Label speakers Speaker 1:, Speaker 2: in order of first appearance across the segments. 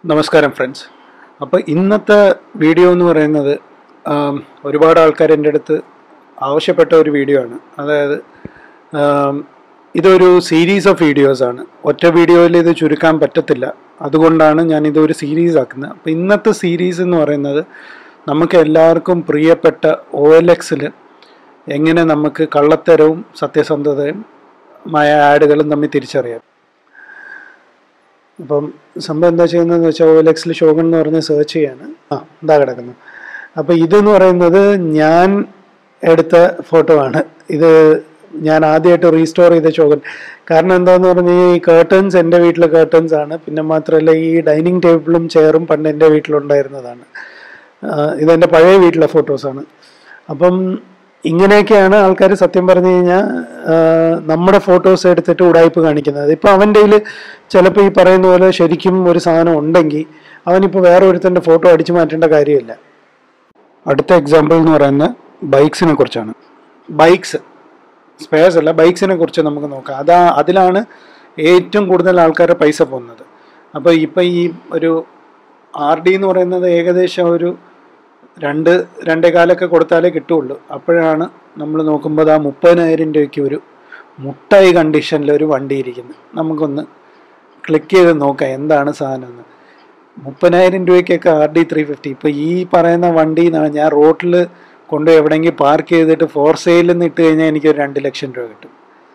Speaker 1: നമസ്കാരം ഫ്രണ്ട്സ് അപ്പോൾ ഇന്നത്തെ വീഡിയോ എന്ന് പറയുന്നത് ആം, ഒരുപാട് ആൾക്കാർ എൻ്റെ അടുത്ത് ആവശ്യപ്പെട്ട ഒരു വീഡിയോ ആണ് അതായത് ആം, ഇതൊരു സീരീസ് ഓഫ് വീഡിയോസ് ആണ് ഒറ്റ വീഡിയോയിൽ ഇത് ചുരുക്കാൻ പറ്റത്തില്ല അതുകൊണ്ടാണ് ഞാൻ ഇതൊരു സീരീസ് ആക്കുന്നത് അപ്പോൾ ഇന്നത്തെ സീരീസ് എന്ന് പറയുന്നത് നമുക്ക് എല്ലാവർക്കും പ്രിയപ്പെട്ട ഒ എൽ എക്സിൽ എങ്ങനെ നമുക്ക് കള്ളത്തരവും സത്യസന്ധതയും മായ ആഡുകളും തമ്മിൽ തിരിച്ചറിയാം അപ്പം സംഭവം എന്താ ചെയ്യുന്നതെന്ന് വെച്ചാൽ ഒ എൽ എക്സിൽ ഷോഗൺ എന്ന് പറഞ്ഞ് സെർച്ച് ചെയ്യാണ് ആ ഇതാ കിടക്കുന്നു അപ്പോൾ ഇതെന്ന് പറയുന്നത് ഞാൻ എടുത്ത ഫോട്ടോ ആണ് ഇത് ഞാൻ ആദ്യമായിട്ട് റീസ്റ്റോർ ചെയ്ത ഷോഗൺ കാരണം എന്താന്ന് പറഞ്ഞാൽ ഈ കേർട്ടൻസ് എൻ്റെ വീട്ടിലെ കേർട്ടൻസ് ആണ് പിന്നെ മാത്രമല്ല ഈ ഡൈനിങ് ടേബിളും ചെയറും പണ്ട് എൻ്റെ വീട്ടിലുണ്ടായിരുന്നതാണ് ആ, ഇതെൻ്റെ പഴയ വീട്ടിലെ ഫോട്ടോസാണ് അപ്പം ഇങ്ങനെയൊക്കെയാണ് ആൾക്കാർ സത്യം പറഞ്ഞു കഴിഞ്ഞാൽ നമ്മുടെ ഫോട്ടോസ് എടുത്തിട്ട് ഉടായ്പ് കാണിക്കുന്നത് ഇപ്പം അവൻ്റെ കയ്യിൽ ചിലപ്പോൾ ഈ പറയുന്ന പോലെ ശരിക്കും ഒരു സാധനം ഉണ്ടെങ്കിൽ അവനിപ്പോൾ വേറെ ഒരുത്തൻ്റെ ഫോട്ടോ അടിച്ചു മാറ്റേണ്ട കാര്യമില്ല അടുത്ത എക്സാമ്പിൾ എന്ന് പറയുന്നത് ബൈക്സിനെ കുറിച്ചാണ് ബൈക്സ് സ്പെയർസ് അല്ല ബൈക്സിനെ കുറിച്ച് നമുക്ക് നോക്കാം അതാ അതിലാണ് ഏറ്റവും കൂടുതൽ ആൾക്കാരുടെ പൈസ പോകുന്നത് അപ്പോൾ ഇപ്പം ഈ ഒരു ആർ ഡി എന്ന് പറയുന്നത് ഏകദേശം ഒരു രണ്ട് രണ്ടേ കാലൊക്കെ കൊടുത്താലേ കിട്ടുള്ളൂ അപ്പോഴാണ് നമ്മൾ നോക്കുമ്പോൾ ആ മുപ്പതിനായിരം രൂപയ്ക്ക് ഒരു മുട്ടായി കണ്ടീഷനിൽ ഒരു വണ്ടി ഇരിക്കുന്നത് നമുക്കൊന്ന് ക്ലിക്ക് ചെയ്ത് നോക്കാം എന്താണ് സാധനം എന്ന് മുപ്പതിനായിരം രൂപയ്ക്കൊക്കെ ആർ ഡി ത്രീ ഫിഫ്റ്റി ഇപ്പോൾ ഈ പറയുന്ന വണ്ടി ന- ഞാൻ റോട്ടിൽ കൊണ്ട് എവിടെയെങ്കിലും പാർക്ക് ചെയ്തിട്ട് ഫോർ സെയിലിൽ നിന്ന് ഇട്ട് കഴിഞ്ഞാൽ എനിക്കൊരു രണ്ട് ലക്ഷം രൂപ കിട്ടും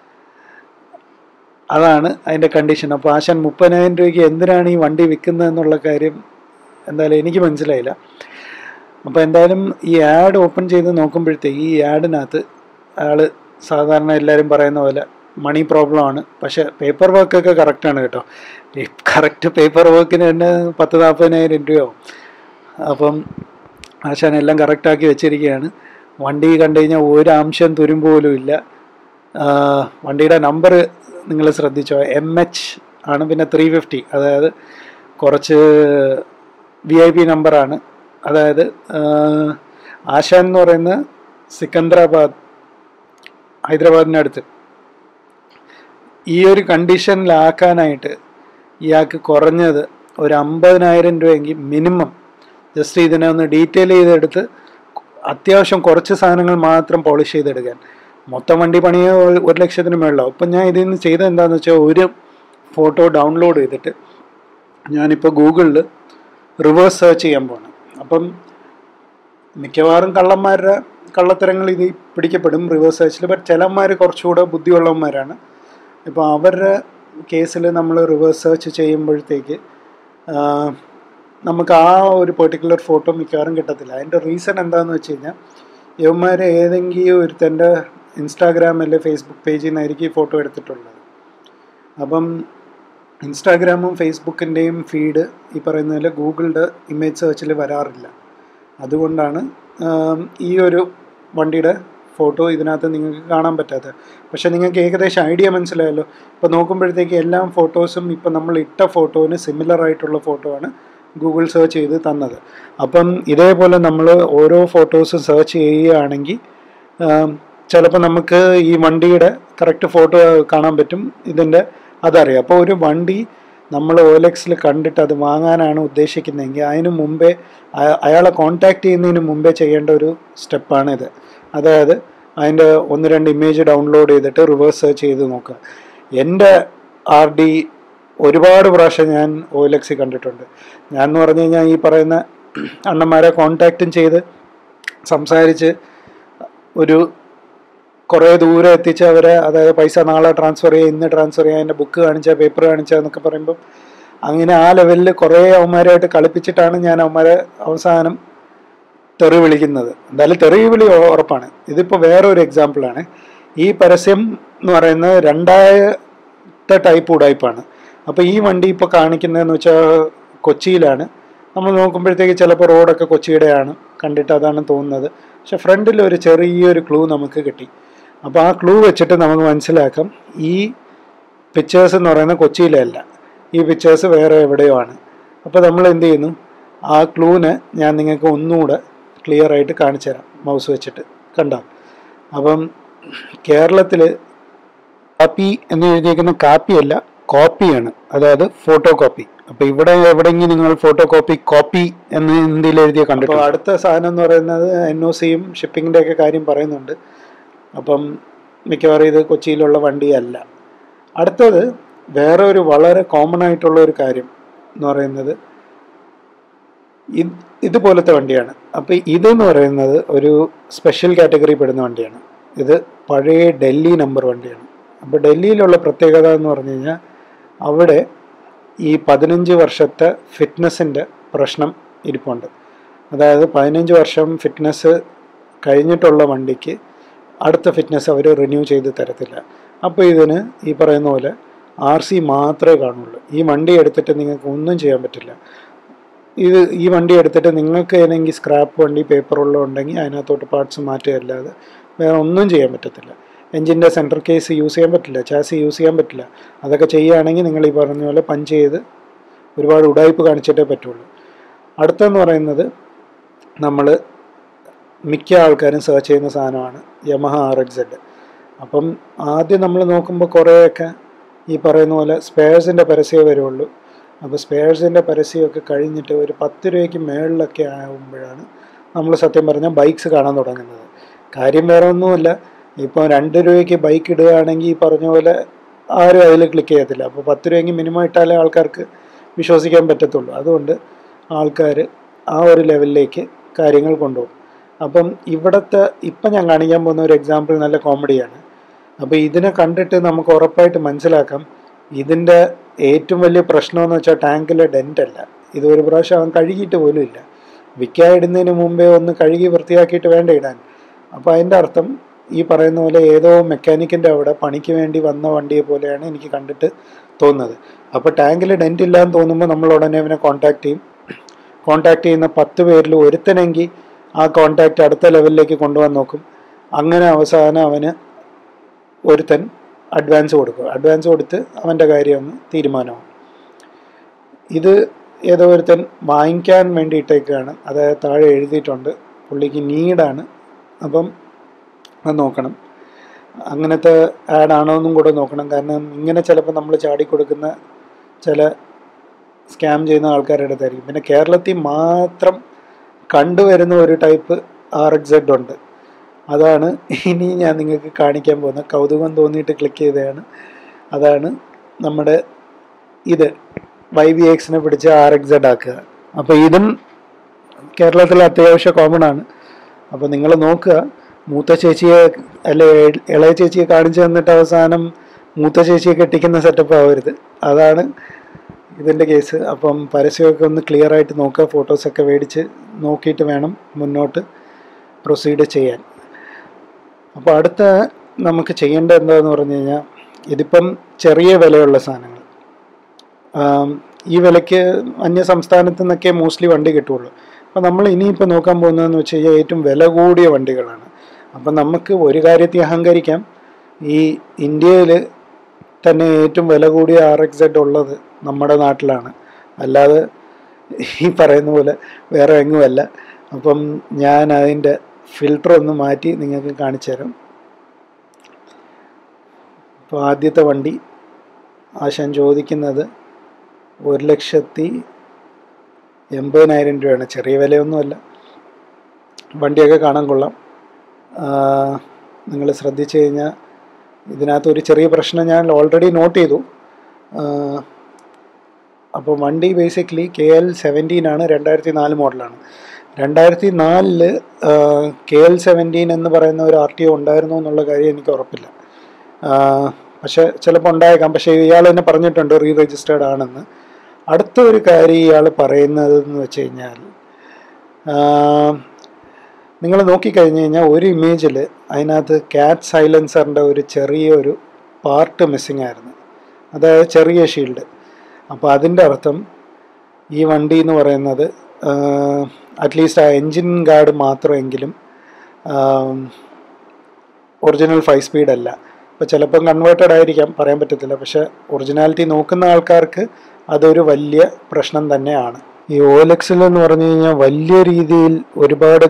Speaker 1: അതാണ് അതിൻ്റെ കണ്ടീഷൻ അപ്പോൾ ആശാൻ മുപ്പതിനായിരം രൂപയ്ക്ക് എന്തിനാണ് ഈ വണ്ടി വിൽക്കുന്നത് എന്നുള്ള കാര്യം എന്തായാലും എനിക്ക് മനസ്സിലായില്ല അപ്പോൾ എന്തായാലും ഈ ആഡ് ഓപ്പൺ ചെയ്ത് നോക്കുമ്പോഴത്തേക്ക് ഈ ആഡിനകത്ത് അയാൾ സാധാരണ എല്ലാവരും പറയുന്ന പോലെ മണി പ്രോബ്ലം ആണ് പക്ഷേ പേപ്പർ വർക്കൊക്കെ കറക്റ്റാണ് കേട്ടോ ഈ കറക്റ്റ് പേപ്പർ വർക്കിന് തന്നെ പത്ത് നാൽപ്പതിനായിരം രൂപയാവും അപ്പം ആശാൻ എല്ലാം കറക്റ്റാക്കി വെച്ചിരിക്കുകയാണ് വണ്ടി കണ്ടു കഴിഞ്ഞാൽ ഒരു അംശം തുരുമ്പ് പോലും ഇല്ല ആ, വണ്ടിയുടെ നമ്പർ നിങ്ങൾ ശ്രദ്ധിച്ചോ എം എച്ച് ആണ് പിന്നെ ത്രീ ഫിഫ്റ്റി അതായത് കുറച്ച് വി ഐ പി നമ്പറാണ് അതായത് ആ, ആശാൻ എന്ന് പറയുന്ന സിക്കന്ദ്രാബാദ് ഹൈദരാബാദിനടുത്ത് ഈ ഒരു കണ്ടീഷനിലാക്കാനായിട്ട് ഇയാൾക്ക് കുറഞ്ഞത് ഒരു അമ്പതിനായിരം രൂപയെങ്കിൽ മിനിമം ജസ്റ്റ് ഇതിനെ ഒന്ന് ഡീറ്റെയിൽ ചെയ്തെടുത്ത് അത്യാവശ്യം കുറച്ച് സാധനങ്ങൾ മാത്രം പോളിഷ് ചെയ്തെടുക്കാൻ മൊത്തം വണ്ടി പണിയെ ഒരു- ഒരു ലക്ഷത്തിന് മേളിലാവും അപ്പം ഞാൻ ഇതിൽ നിന്ന് ചെയ്തത് എന്താണെന്ന് വെച്ചാൽ ഒരു ഫോട്ടോ ഡൗൺലോഡ് ചെയ്തിട്ട് ഞാനിപ്പോൾ ഗൂഗിളിൽ റിവേഴ്സ് സെർച്ച് ചെയ്യാൻ പോകണം അപ്പം മിക്കവാറും കള്ളന്മാരുടെ കള്ളത്തരങ്ങൾ ഇത് പിടിക്കപ്പെടും റിവേഴ്സ് സെർച്ചിൽ ബട്ട് ചിലന്മാർ കുറച്ചുകൂടെ ബുദ്ധിയുള്ളവന്മാരാണ് ഇപ്പോൾ അവരുടെ കേസിൽ നമ്മൾ റിവേഴ്സ് സെർച്ച് ചെയ്യുമ്പോഴത്തേക്ക് ആ, നമുക്ക് ആ ഒരു പെർട്ടിക്കുലർ ഫോട്ടോ മിക്കവാറും കിട്ടത്തില്ല അതിൻ്റെ റീസൺ എന്താണെന്ന് വെച്ച് കഴിഞ്ഞാൽ ഇവന്മാർ ഏതെങ്കിലും ഒരുത്തൻ്റെ ഇൻസ്റ്റാഗ്രാം അല്ലെ ഫേസ്ബുക്ക് പേജിൽ നിന്നായിരിക്കും ഈ ഫോട്ടോ എടുത്തിട്ടുള്ളത് അപ്പം ഇൻസ്റ്റാഗ്രാമും ഫേസ്ബുക്കിൻ്റെയും ഫീഡ് ഈ പറയുന്ന പോലെ ഗൂഗിളിൻ്റെ ഇമേജ് സെർച്ചിൽ വരാറില്ല അതുകൊണ്ടാണ് ആം, ഈ ഒരു വണ്ടിയുടെ ഫോട്ടോ ഇതിനകത്ത് നിങ്ങൾക്ക് കാണാൻ പറ്റാത്തത് പക്ഷെ നിങ്ങൾക്ക് ഏകദേശം ഐഡിയ മനസ്സിലായല്ലോ ഇപ്പോൾ നോക്കുമ്പോഴത്തേക്ക് എല്ലാ ഫോട്ടോസും ഇപ്പം നമ്മൾ ഇട്ട ഫോട്ടോന് സിമിലർ ആയിട്ടുള്ള ഫോട്ടോ ആണ് ഗൂഗിൾ സെർച്ച് ചെയ്ത് തന്നത് അപ്പം ഇതേപോലെ നമ്മൾ ഓരോ ഫോട്ടോസും സെർച്ച് ചെയ്യുകയാണെങ്കിൽ ചിലപ്പോൾ നമുക്ക് ഈ വണ്ടിയുടെ കറക്റ്റ് ഫോട്ടോ കാണാൻ പറ്റും ഇതിൻ്റെ അതറിയാം അപ്പോൾ ഒരു വണ്ടി നമ്മൾ ഓലക്സിൽ കണ്ടിട്ട് അത് വാങ്ങാനാണ് ഉദ്ദേശിക്കുന്നതെങ്കിൽ അതിന് മുമ്പേ അയ- അയാളെ കോൺടാക്ട് ചെയ്യുന്നതിന് മുമ്പേ ചെയ്യേണ്ട ഒരു സ്റ്റെപ്പാണിത് അതായത് അതിൻ്റെ ഒന്ന് രണ്ട് ഇമേജ് ഡൗൺലോഡ് ചെയ്തിട്ട് റിവേഴ്സ് സെർച്ച് ചെയ്ത് നോക്കുക എൻ്റെ ആർ ഡി ഒരുപാട് പ്രാവശ്യം ഞാൻ ഓലക്സിൽ കണ്ടിട്ടുണ്ട് ഞാൻ എന്ന് പറഞ്ഞു കഴിഞ്ഞാൽ ഈ പറയുന്ന അണ്ണന്മാരെ കോൺടാക്റ്റും ചെയ്ത് സംസാരിച്ച് ഒരു കുറേ ദൂരെ എത്തിച്ച് അവരെ അതായത് പൈസ നാളെ ട്രാൻസ്ഫർ ചെയ്യുക ഇന്ന് ട്രാൻസ്ഫർ ചെയ്യുക അതിൻ്റെ ബുക്ക് കാണിച്ചാൽ പേപ്പർ കാണിച്ചാൽ എന്നൊക്കെ പറയുമ്പം അങ്ങനെ ആ ലെവലിൽ കുറേ അവന്മാരായിട്ട് കളിപ്പിച്ചിട്ടാണ് ഞാൻ അവന്മാരെ അവസാനം തെറി വിളിക്കുന്നത് എന്തായാലും തെറി വിളി ഉ- ഉറപ്പാണ് ഇതിപ്പോൾ വേറൊരു എക്സാമ്പിളാണ് ഈ പരസ്യം എന്ന് പറയുന്നത് രണ്ടാമത്തെ ടൈപ്പ് ഉടായ്പാണ് അപ്പോൾ ഈ വണ്ടി ഇപ്പോൾ കാണിക്കുന്നതെന്ന് വെച്ചാൽ കൊച്ചിയിലാണ് നമ്മൾ നോക്കുമ്പോഴത്തേക്ക് ചിലപ്പോൾ റോഡൊക്കെ കൊച്ചിയുടെയാണ് കണ്ടിട്ട് അതാണ് തോന്നുന്നത് പക്ഷെ ഫ്രണ്ടിൽ ഒരു ചെറിയൊരു ക്ലൂ നമുക്ക് കിട്ടി അപ്പോൾ ആ ക്ലൂ വെച്ചിട്ട് നമുക്ക് മനസ്സിലാക്കാം ഈ പിക്ചേഴ്സ് എന്ന് പറയുന്നത് കൊച്ചിയിലല്ല ഈ പിക്ചേഴ്സ് വേറെ എവിടെയോ ആണ് അപ്പോൾ നമ്മൾ എന്ത് ചെയ്യുന്നു ആ ക്ലൂവിനെ ഞാൻ നിങ്ങൾക്ക് ഒന്നുകൂടെ ക്ലിയർ ആയിട്ട് കാണിച്ചു തരാം മൗസ് വെച്ചിട്ട് കണ്ടോ അപ്പം കേരളത്തിൽ കാപ്പി എന്ന് എഴുതിയിരിക്കുന്ന കാപ്പിയല്ല കോപ്പിയാണ് അതായത് ഫോട്ടോ കോപ്പി അപ്പൊ ഇവിടെ എവിടെയെങ്കിലും നിങ്ങൾ ഫോട്ടോ കോപ്പി കോപ്പി എന്ന് ഹിന്ദിയിൽ എഴുതിയ കണ്ടു അടുത്ത സാധനം എന്ന് പറയുന്നത് എൻ ഒ സിയും ഷിപ്പിങ്ങിന്റെ ഒക്കെ കാര്യം പറയുന്നുണ്ട് അപ്പം മിക്കവാറും ഇത് കൊച്ചിയിലുള്ള വണ്ടിയല്ല അടുത്തത് വേറെ ഒരു വളരെ കോമൺ ആയിട്ടുള്ള ഒരു കാര്യം എന്ന് പറയുന്നത് ഇത് ഇതുപോലത്തെ വണ്ടിയാണ് അപ്പോൾ ഇതെന്ന് പറയുന്നത് ഒരു സ്പെഷ്യൽ കാറ്റഗറി പെടുന്ന വണ്ടിയാണ് ഇത് പഴയ ഡൽഹി നമ്പർ വണ്ടിയാണ് അപ്പോൾ ഡൽഹിയിലുള്ള പ്രത്യേകത എന്ന് പറഞ്ഞു കഴിഞ്ഞാൽ അവിടെ ഈ പതിനഞ്ച് വർഷത്തെ ഫിറ്റ്നസിൻ്റെ പ്രശ്നം ഇരിപ്പുണ്ട് അതായത് പതിനഞ്ച് വർഷം ഫിറ്റ്നസ് കഴിഞ്ഞിട്ടുള്ള വണ്ടിക്ക് അടുത്ത ഫിറ്റ്നസ് അവർ റിന്യൂ ചെയ്ത് തരത്തില്ല അപ്പോൾ ഇതിന് ഈ പറയുന്ന പോലെ ആർ സി മാത്രമേ കാണുള്ളൂ ഈ വണ്ടി എടുത്തിട്ട് നിങ്ങൾക്ക് ഒന്നും ചെയ്യാൻ പറ്റില്ല ഇത് ഈ വണ്ടി എടുത്തിട്ട് നിങ്ങൾക്ക് ഏതെങ്കിലും സ്ക്രാപ്പ് വണ്ടി പേപ്പറുള്ള ഉണ്ടെങ്കിൽ അതിനകത്തോട്ട് പാർട്സ് മാറ്റുകയല്ലാതെ വേറെ ഒന്നും ചെയ്യാൻ പറ്റത്തില്ല എഞ്ചിൻ്റെ സെൻറ്റർ കേസ് യൂസ് ചെയ്യാൻ പറ്റില്ല ചാസി യൂസ് ചെയ്യാൻ പറ്റില്ല അതൊക്കെ ചെയ്യുകയാണെങ്കിൽ നിങ്ങൾ ഈ പറഞ്ഞ പോലെ പഞ്ച് ചെയ്ത് ഒരുപാട് ഉടായ്പ് കാണിച്ചിട്ടേ പറ്റുള്ളൂ അടുത്തെന്ന് പറയുന്നത് നമ്മൾ മിക്ക ആൾക്കാരും സെർച്ച് ചെയ്യുന്ന സാധനമാണ് യമഹ ആർ എക്സ് സെഡ് അപ്പം ആദ്യം നമ്മൾ നോക്കുമ്പോൾ കുറേയൊക്കെ ഈ പറയുന്ന പോലെ സ്പെയർസിൻ്റെ പരസ്യമേ വരുള്ളൂ അപ്പോൾ സ്പെയർസിൻ്റെ പരസ്യമൊക്കെ കഴിഞ്ഞിട്ട് ഒരു പത്ത് രൂപയ്ക്ക് മേളിലൊക്കെ ആകുമ്പോഴാണ് നമ്മൾ സത്യം പറഞ്ഞാൽ ബൈക്സ് കാണാൻ തുടങ്ങുന്നത് കാര്യം വേറെ ഒന്നുമില്ല ഇപ്പോൾ രണ്ട് രൂപയ്ക്ക് ബൈക്ക് ഇടുകയാണെങ്കിൽ ഈ പറഞ്ഞ പോലെ ആരും അതിൽ ക്ലിക്ക് ചെയ്യത്തില്ല അപ്പോൾ പത്ത് രൂപയ്ക്ക് മിനിമം ഇട്ടാലേ ആൾക്കാർക്ക് വിശ്വസിക്കാൻ പറ്റത്തുള്ളൂ അതുകൊണ്ട് ആൾക്കാർ ആ ഒരു ലെവലിലേക്ക് കാര്യങ്ങൾ കൊണ്ടുപോകും അപ്പം ഇവിടുത്തെ ഇപ്പം ഞാൻ കാണിക്കാൻ പോകുന്ന ഒരു എക്സാമ്പിൾ നല്ല കോമഡിയാണ് അപ്പോൾ ഇതിനെ കണ്ടിട്ട് നമുക്ക് ഉറപ്പായിട്ട് മനസ്സിലാക്കാം ഇതിൻ്റെ ഏറ്റവും വലിയ പ്രശ്നമെന്ന് വെച്ചാൽ ടാങ്കിലെ ഡെൻ്റ് അല്ല ഇത് ഒരു പ്രാവശ്യം അവൻ കഴുകിയിട്ട് പോലും ഇല്ല വിൽക്കായിടുന്നതിന് മുമ്പേ ഒന്ന് കഴുകി വൃത്തിയാക്കിയിട്ട് വേണ്ട ഇടാൻ അപ്പോൾ അതിൻ്റെ അർത്ഥം ഈ പറയുന്ന പോലെ ഏതോ മെക്കാനിക്കിൻ്റെ അവിടെ പണിക്ക് വേണ്ടി വന്ന വണ്ടിയെ പോലെയാണ് എനിക്ക് കണ്ടിട്ട് തോന്നുന്നത് അപ്പോൾ ടാങ്കിൽ ഡെൻ്റ് ഇല്ല എന്ന് തോന്നുമ്പോൾ നമ്മൾ ഉടനെ അവനെ കോൺടാക്ട് ചെയ്യും കോൺടാക്ട് ചെയ്യുന്ന പത്ത് പേരിൽ ഒരുത്തനെങ്കിൽ ആ കോൺടാക്റ്റ് അടുത്ത ലെവലിലേക്ക് കൊണ്ടുപോകാൻ നോക്കും അങ്ങനെ അവസാനം അവന് ഒരുത്തൻ അഡ്വാൻസ് കൊടുക്കും അഡ്വാൻസ് കൊടുത്ത് അവൻ്റെ കാര്യം അങ്ങ് തീരുമാനമാവും ഇത് ഏതോ ഒരുത്തൻ വാങ്ങിക്കാൻ വേണ്ടിയിട്ടേക്കാണ് അതായത് താഴെ എഴുതിയിട്ടുണ്ട് പുള്ളിക്ക് നീഡാണ് അപ്പം അത് നോക്കണം അങ്ങനത്തെ ആഡാണോ എന്നും കൂടെ നോക്കണം കാരണം ഇങ്ങനെ ചിലപ്പോൾ നമ്മൾ ചാടിക്കൊടുക്കുന്ന ചില സ്കാം ചെയ്യുന്ന ആൾക്കാരുടെ അടുത്തായിരിക്കും പിന്നെ കേരളത്തിൽ മാത്രം കണ്ടുവരുന്ന ഒരു ടൈപ്പ് ആർ എക്സ് സെഡ് ഉണ്ട് അതാണ് ഇനി ഞാൻ നിങ്ങൾക്ക് കാണിക്കാൻ പോകുന്ന കൗതുകം തോന്നിയിട്ട് ക്ലിക്ക് ചെയ്തതാണ് അതാണ് നമ്മുടെ ഇത് വൈ ബി എക്സിനെ പിടിച്ച് ആർ എക്സ് സെഡ് ആക്കുക അപ്പോൾ ഇതും കേരളത്തിൽ അത്യാവശ്യം കോമൺ ആണ് അപ്പോൾ നിങ്ങൾ നോക്കുക മൂത്ത ചേച്ചിയെ അല്ലെ ഇളയ ചേച്ചിയെ കാണിച്ചു തന്നിട്ട് അവസാനം മൂത്ത ചേച്ചിയെ കെട്ടിക്കുന്ന സെറ്റപ്പ് ആവരുത് അതാണ് ഇതിൻ്റെ കേസ് അപ്പം പരസ്യമൊക്കെ ഒന്ന് ക്ലിയർ ആയിട്ട് നോക്കുക ഫോട്ടോസൊക്കെ മേടിച്ച് നോക്കിയിട്ട് വേണം മുന്നോട്ട് പ്രൊസീഡ് ചെയ്യാൻ അപ്പോൾ അടുത്ത നമുക്ക് ചെയ്യേണ്ടത് എന്താന്ന് പറഞ്ഞു കഴിഞ്ഞാൽ ഇതിപ്പം ചെറിയ വിലയുള്ള സാധനങ്ങൾ ഈ വിലയ്ക്ക് അന്യ സംസ്ഥാനത്തു നിന്നൊക്കെ മോസ്റ്റ്ലി വണ്ടി കിട്ടുള്ളൂ അപ്പോൾ നമ്മൾ ഇനിയിപ്പോൾ നോക്കാൻ പോകുന്നതെന്ന് വെച്ച് കഴിഞ്ഞാൽ ഏറ്റവും വില കൂടിയ വണ്ടികളാണ് അപ്പം നമുക്ക് ഒരു കാര്യത്തിൽ അഹങ്കരിക്കാം ഈ ഇന്ത്യയിൽ തന്നെ ഏറ്റവും വില കൂടിയ ആർ എക്സ് സെഡ് ഉള്ളത് നമ്മുടെ നാട്ടിലാണ് അല്ലാതെ ഈ പറയുന്ന പോലെ വേറെ എങ്ങുമല്ല അപ്പം ഞാൻ അതിൻ്റെ ഫിൽട്ടർ ഒന്ന് മാറ്റി നിങ്ങൾക്ക് കാണിച്ചു തരാം ഇപ്പോൾ ആദ്യത്തെ വണ്ടി ആശാൻ ചോദിക്കുന്നത് ഒരു ലക്ഷത്തി എൺപതിനായിരം രൂപയാണ് ചെറിയ വിലയൊന്നുമല്ല വണ്ടിയൊക്കെ കാണാൻ കൊള്ളാം നിങ്ങൾ ശ്രദ്ധിച്ചു കഴിഞ്ഞാൽ ഇതിനകത്ത് ഒരു ചെറിയ പ്രശ്നം ഞാൻ ഓൾറെഡി നോട്ട് ചെയ്തു അപ്പോൾ വണ്ടി ബേസിക്കലി കെ എൽ സെവൻറ്റീൻ ആണ് രണ്ടായിരത്തി നാല് മോഡലാണ് രണ്ടായിരത്തി നാലില് കെ എൽ സെവൻറ്റീൻ എന്ന് പറയുന്ന ഒരു ആർ ടി ഒ ഉണ്ടായിരുന്നു എന്നുള്ള കാര്യം എനിക്ക് ഉറപ്പില്ല പക്ഷെ ചിലപ്പോൾ ഉണ്ടായേക്കാം പക്ഷേ ഇയാൾ തന്നെ പറഞ്ഞിട്ടുണ്ട് റീ രജിസ്റ്റേർഡ് ആണെന്ന് അടുത്ത ഒരു കാര്യം ഇയാൾ പറയുന്നത് എന്ന് വെച്ച് കഴിഞ്ഞാൽ നിങ്ങൾ നോക്കിക്കഴിഞ്ഞ് കഴിഞ്ഞാൽ ഒരു ഇമേജിൽ അതിനകത്ത് ക്യാറ്റ് സൈലൻസറിൻ്റെ ഒരു ചെറിയൊരു പാർട്ട് മിസ്സിങ് ആയിരുന്നു അതായത് ചെറിയ ഷീൽഡ് അപ്പോൾ അതിൻ്റെ അർത്ഥം ഈ വണ്ടി എന്ന് പറയുന്നത് അറ്റ്ലീസ്റ്റ് ആ എൻജിൻ ഗാർഡ് മാത്രമെങ്കിലും ഒറിജിനൽ ഫൈവ് സ്പീഡ് അല്ല ഇപ്പോൾ ചിലപ്പം കൺവേർട്ടഡ് ആയിരിക്കാം പറയാൻ പറ്റത്തില്ല പക്ഷേ ഒറിജിനാലിറ്റി നോക്കുന്ന ആൾക്കാർക്ക് അതൊരു വലിയ പ്രശ്നം തന്നെയാണ് ഈ ഓലക്സിൽ എന്ന് പറഞ്ഞു കഴിഞ്ഞാൽ വലിയ രീതിയിൽ ഒരുപാട്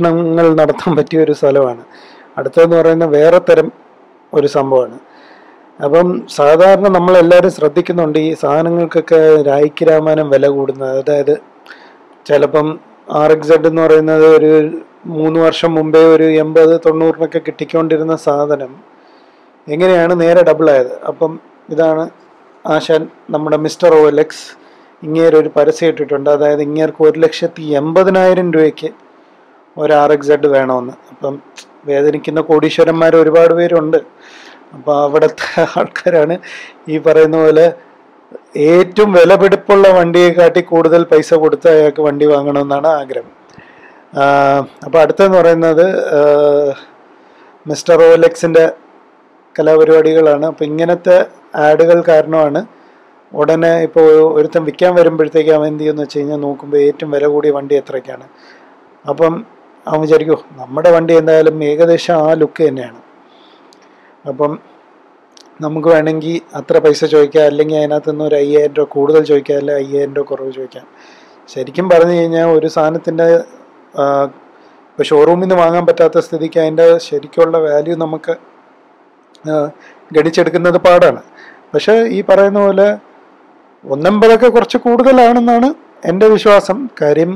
Speaker 1: ഗവേഷണങ്ങൾ നടത്താൻ പറ്റിയ ഒരു സ്ഥലമാണ് അടുത്തതെന്ന് പറയുന്ന വേറെ തരം ഒരു സംഭവമാണ് അപ്പം സാധാരണ നമ്മളെല്ലാവരും ശ്രദ്ധിക്കുന്നുണ്ട് ഈ സാധനങ്ങൾക്കൊക്കെ രായിക്ക് രാമാനം വില കൂടുന്നത് അതായത് ചിലപ്പം ആർ എക്സ് സെഡ് എന്ന് പറയുന്നത് ഒരു മൂന്ന് വർഷം മുമ്പേ ഒരു എൺപത് തൊണ്ണൂറിനൊക്കെ കിട്ടിക്കൊണ്ടിരുന്ന സാധനം എങ്ങനെയാണ് നേരെ ഡബിൾ ആയത് അപ്പം ഇതാണ് ആശാൻ നമ്മുടെ മിസ്റ്റർ ഒ എൽ എക്സ് ഇങ്ങേര് ഒരു പരസ്യം ഇട്ടിട്ടുണ്ട് അതായത് ഇങ്ങേർക്ക് ഒരു ലക്ഷത്തി എൺപതിനായിരം രൂപയ്ക്ക് ഒരു ആർ എക്സ് സെഡ് വേണമെന്ന് അപ്പം വേദനിക്കുന്ന കോടീശ്വരന്മാർ ഒരുപാട് പേരുണ്ട് അപ്പോൾ അവിടുത്തെ ആൾക്കാരാണ് ഈ പറയുന്ന പോലെ ഏറ്റവും വിലപിടിപ്പുള്ള വണ്ടിയെ കാട്ടി കൂടുതൽ പൈസ കൊടുത്ത് അയാൾക്ക് വണ്ടി വാങ്ങണമെന്നാണ് ആഗ്രഹം അപ്പോൾ അടുത്തെന്ന് പറയുന്നത് മിസ്റ്റർ ഓലെക്സിൻ്റെ കലാപരിപാടികളാണ് അപ്പോൾ ഇങ്ങനത്തെ ആഡുകൾ കാരണമാണ് ഉടനെ ഇപ്പോൾ ഒരുത്തൻ വിൽക്കാൻ വരുമ്പോഴത്തേക്ക് അവൻ എന്ത് ചെയ്യുമെന്ന് വെച്ച് കഴിഞ്ഞാൽ നോക്കുമ്പോൾ ഏറ്റവും വില കൂടിയ വണ്ടി എത്രയ്ക്കാണ് അപ്പം അവൻ വിചാരിക്കും നമ്മുടെ വണ്ടി എന്തായാലും ഏകദേശം ആ ലുക്ക് തന്നെയാണ് അപ്പം നമുക്ക് വേണമെങ്കിൽ അത്ര പൈസ ചോദിക്കാം അല്ലെങ്കിൽ അതിനകത്ത് നിന്ന് ഒരു അയ്യായിരം രൂപ കൂടുതൽ ചോദിക്കാം അല്ലെങ്കിൽ അയ്യായിരം രൂപ കുറവ് ചോദിക്കാം ശരിക്കും പറഞ്ഞു കഴിഞ്ഞാൽ ഒരു സാധനത്തിൻ്റെ ഇപ്പോൾ ഷോറൂമിൽ നിന്ന് വാങ്ങാൻ പറ്റാത്ത സ്ഥിതിക്ക് അതിൻ്റെ ശരിക്കുള്ള വാല്യൂ നമുക്ക് ഗണിച്ചെടുക്കുന്നത് പാടാണ് പക്ഷേ ഈ പറയുന്ന പോലെ ഒന്നമ്പതൊക്കെ കുറച്ച് കൂടുതലാണെന്നാണ് എൻ്റെ വിശ്വാസം കാര്യം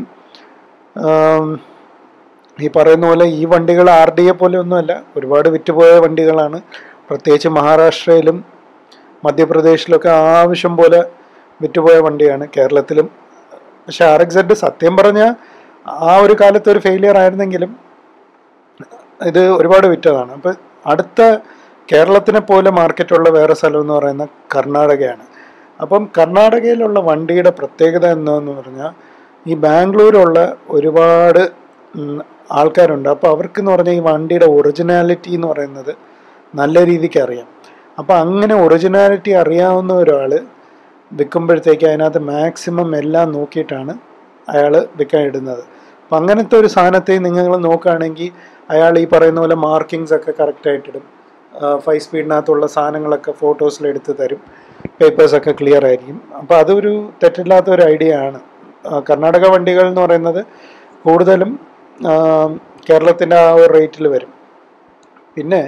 Speaker 1: ഈ പറയുന്ന പോലെ ഈ വണ്ടികൾ ആർ ഡി എ പോലെ ഒന്നുമല്ല ഒരുപാട് വിറ്റുപോയ വണ്ടികളാണ് പ്രത്യേകിച്ച് മഹാരാഷ്ട്രയിലും മധ്യപ്രദേശിലൊക്കെ ആവശ്യം പോലെ വിറ്റുപോയ വണ്ടിയാണ് കേരളത്തിലും പക്ഷെ ആർ എക്സ് സെഡ് സത്യം പറഞ്ഞാൽ ആ ഒരു കാലത്ത് ഒരു ഫെയിലിയർ ആയിരുന്നെങ്കിലും ഇത് ഒരുപാട് വിറ്റതാണ് അപ്പം അടുത്ത കേരളത്തിനെ പോലെ മാർക്കറ്റുള്ള വേറെ സ്ഥലം എന്ന് പറയുന്ന കർണാടകയാണ് അപ്പം കർണാടകയിലുള്ള വണ്ടിയുടെ പ്രത്യേകത എന്താണെന്ന് പറഞ്ഞാൽ ഈ ബാംഗ്ലൂരുള്ള ഒരുപാട് ആൾക്കാരുണ്ട് അപ്പോൾ അവർക്കെന്ന് പറഞ്ഞാൽ ഈ വണ്ടിയുടെ ഒറിജിനാലിറ്റി എന്ന് പറയുന്നത് നല്ല രീതിക്ക് അറിയാം അപ്പോൾ അങ്ങനെ ഒറിജിനാലിറ്റി അറിയാവുന്ന ഒരാൾ വിൽക്കുമ്പോഴത്തേക്ക് അതിനകത്ത് മാക്സിമം എല്ലാം നോക്കിയിട്ടാണ് അയാൾ വിൽക്കാൻ ഇടുന്നത് അപ്പം അങ്ങനത്തെ ഒരു സാധനത്തെ നിങ്ങൾ നോക്കുകയാണെങ്കിൽ അയാൾ ഈ പറയുന്ന പോലെ മാർക്കിങ്സ് ഒക്കെ കറക്റ്റായിട്ടിടും ഫൈവ് സ്പീഡിനകത്തുള്ള സാധനങ്ങളൊക്കെ ഫോട്ടോസിൽ എടുത്ത് തരും പേപ്പേഴ്സൊക്കെ ക്ലിയർ ആയിരിക്കും അപ്പോൾ അതൊരു തെറ്റില്ലാത്ത ഒരു ഐഡിയ ആണ് കർണാടക വണ്ടികൾ എന്ന് പറയുന്നത് കൂടുതലും കേരളത്തിൻ്റെ ആ ഒരു റേറ്റിൽ വരും പിന്നെ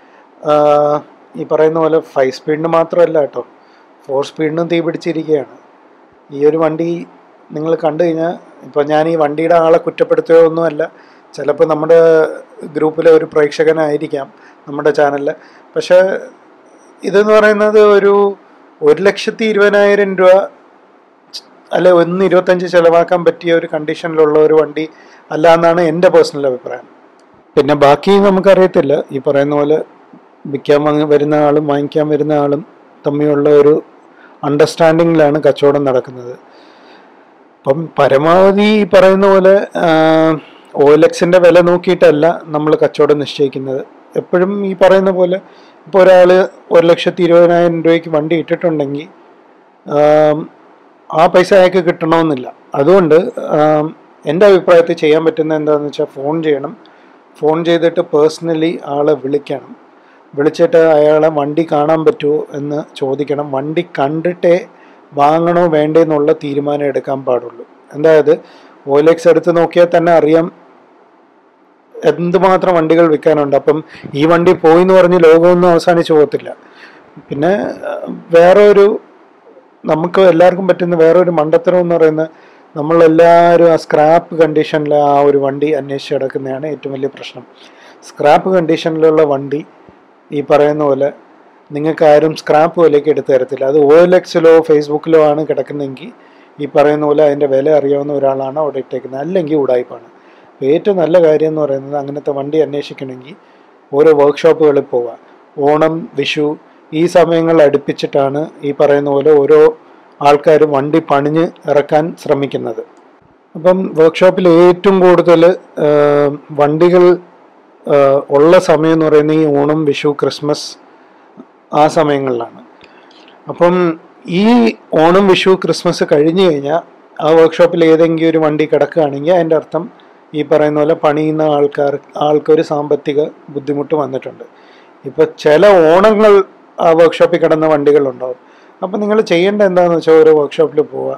Speaker 1: ഈ പറയുന്ന പോലെ ഫൈവ് സ്പീഡിന് മാത്രമല്ല കേട്ടോ ഫോർ സ്പീഡിനും തീ പിടിച്ചിരിക്കുകയാണ് ഈ ഒരു വണ്ടി നിങ്ങൾ കണ്ടു കഴിഞ്ഞാൽ ഇപ്പോൾ ഞാൻ ഈ വണ്ടിയുടെ ആളെ കുറ്റപ്പെടുത്തുകയോ ഒന്നുമല്ല ചിലപ്പോൾ നമ്മുടെ ഗ്രൂപ്പിലെ ഒരു പ്രേക്ഷകനായിരിക്കാം നമ്മുടെ ചാനലിൽ പക്ഷേ ഇതെന്ന് പറയുന്നത് ഒരു ഒരു ലക്ഷത്തി ഇരുപതിനായിരം രൂപ അല്ലെ ഒന്ന് ഇരുപത്തഞ്ച് ചിലവാക്കാൻ പറ്റിയ ഒരു കണ്ടീഷനിലുള്ള ഒരു വണ്ടി അല്ല എന്നാണ് എൻ്റെ പേഴ്സണൽ അഭിപ്രായം പിന്നെ ബാക്കി നമുക്കറിയത്തില്ല ഈ പറയുന്ന പോലെ വിൽക്കാൻ വാങ്ങി വരുന്ന ആളും വാങ്ങിക്കാൻ വരുന്ന ആളും തമ്മിലുള്ള ഒരു അണ്ടർസ്റ്റാൻഡിങ്ങിലാണ് കച്ചവടം നടക്കുന്നത് അപ്പം പരമാവധി ഈ പറയുന്ന പോലെ ഓലക്സിൻ്റെ വില നോക്കിയിട്ടല്ല നമ്മൾ കച്ചവടം നിശ്ചയിക്കുന്നത് എപ്പോഴും ഈ പറയുന്ന പോലെ ഇപ്പോൾ ഒരാൾ ഒരു ലക്ഷത്തി ഇരുപതിനായിരം രൂപയ്ക്ക് വണ്ടി ഇട്ടിട്ടുണ്ടെങ്കിൽ ആ പൈസ അയാൾക്ക് കിട്ടണമെന്നില്ല അതുകൊണ്ട് എൻ്റെ അഭിപ്രായത്തിൽ ചെയ്യാൻ പറ്റുന്ന എന്താണെന്ന് വെച്ചാൽ ഫോൺ ചെയ്യണം ഫോൺ ചെയ്തിട്ട് പേഴ്സണലി ആളെ വിളിക്കണം വിളിച്ചിട്ട് അയാളെ വണ്ടി കാണാൻ പറ്റുമോ എന്ന് ചോദിക്കണം വണ്ടി കണ്ടിട്ടേ വാങ്ങണോ വേണ്ടേ എന്നുള്ള തീരുമാനം എടുക്കാൻ പാടുള്ളൂ അതായത് ഓലെക്സ് എടുത്ത് നോക്കിയാൽ തന്നെ അറിയാം എന്തുമാത്രം വണ്ടികൾ വിൽക്കാനുണ്ട് അപ്പം ഈ വണ്ടി പോയി എന്ന് പറഞ്ഞ് ലോകമൊന്നും അവസാനിച്ചു പോകത്തില്ല പിന്നെ വേറെ ഒരു നമുക്ക് എല്ലാവർക്കും പറ്റുന്ന വേറെ ഒരു മണ്ടത്തരം എന്ന് പറയുന്നത് നമ്മളെല്ലാവരും ആ സ്ക്രാപ്പ് കണ്ടീഷനിൽ ആ ഒരു വണ്ടി അന്വേഷിച്ച് കിടക്കുന്നതാണ് ഏറ്റവും വലിയ പ്രശ്നം സ്ക്രാപ്പ് കണ്ടീഷനിലുള്ള വണ്ടി ഈ പറയുന്ന പോലെ നിങ്ങൾക്ക് ആരും സ്ക്രാപ്പ് വിലയ്ക്ക് എടുത്തു തരത്തില്ല അത് ഒ എൽ എക്സിലോ ഫേസ്ബുക്കിലോ ആണ് കിടക്കുന്നതെങ്കിൽ ഈ പറയുന്ന പോലെ അതിൻ്റെ വില അറിയാവുന്ന ഒരാളാണ് അവിടെ ഇട്ടേക്കുന്നത് അല്ലെങ്കിൽ ഉടായ്പാണ് അപ്പോൾ ഏറ്റവും നല്ല കാര്യം എന്ന് പറയുന്നത് അങ്ങനത്തെ വണ്ടി അന്വേഷിക്കണമെങ്കിൽ ഓരോ വർക്ക്ഷോപ്പുകളിൽ പോവുക ഓണം വിഷു ഈ സമയങ്ങൾ അടുപ്പിച്ചിട്ടാണ് ഈ പറയുന്ന പോലെ ഓരോ ആൾക്കാർ വണ്ടി പണിഞ്ഞ് ഇറക്കാൻ ശ്രമിക്കുന്നത് അപ്പം വർക്ക്ഷോപ്പിൽ ഏറ്റവും കൂടുതൽ വണ്ടികൾ ഉള്ള സമയം എന്ന് പറയുന്നത് ഈ ഓണം വിഷു ക്രിസ്മസ് ആ സമയങ്ങളിലാണ് അപ്പം ഈ ഓണം വിഷു ക്രിസ്മസ് കഴിഞ്ഞു കഴിഞ്ഞാൽ ആ വർക്ക്ഷോപ്പിൽ ഏതെങ്കിലും ഒരു വണ്ടി കിടക്കുകയാണെങ്കിൽ അതിൻ്റെ അർത്ഥം ഈ പറയുന്ന പോലെ പണിയുന്ന ആൾക്കാർ ആൾക്കൊരു സാമ്പത്തിക ബുദ്ധിമുട്ട് വന്നിട്ടുണ്ട് ഇപ്പം ചില ഓണങ്ങൾ ആ വർക്ക്ഷോപ്പിൽ കിടന്ന വണ്ടികളുണ്ടാവും അപ്പം നിങ്ങൾ ചെയ്യേണ്ട എന്താണെന്ന് വെച്ചാൽ ഓരോ വർക്ക്ഷോപ്പിൽ പോവുക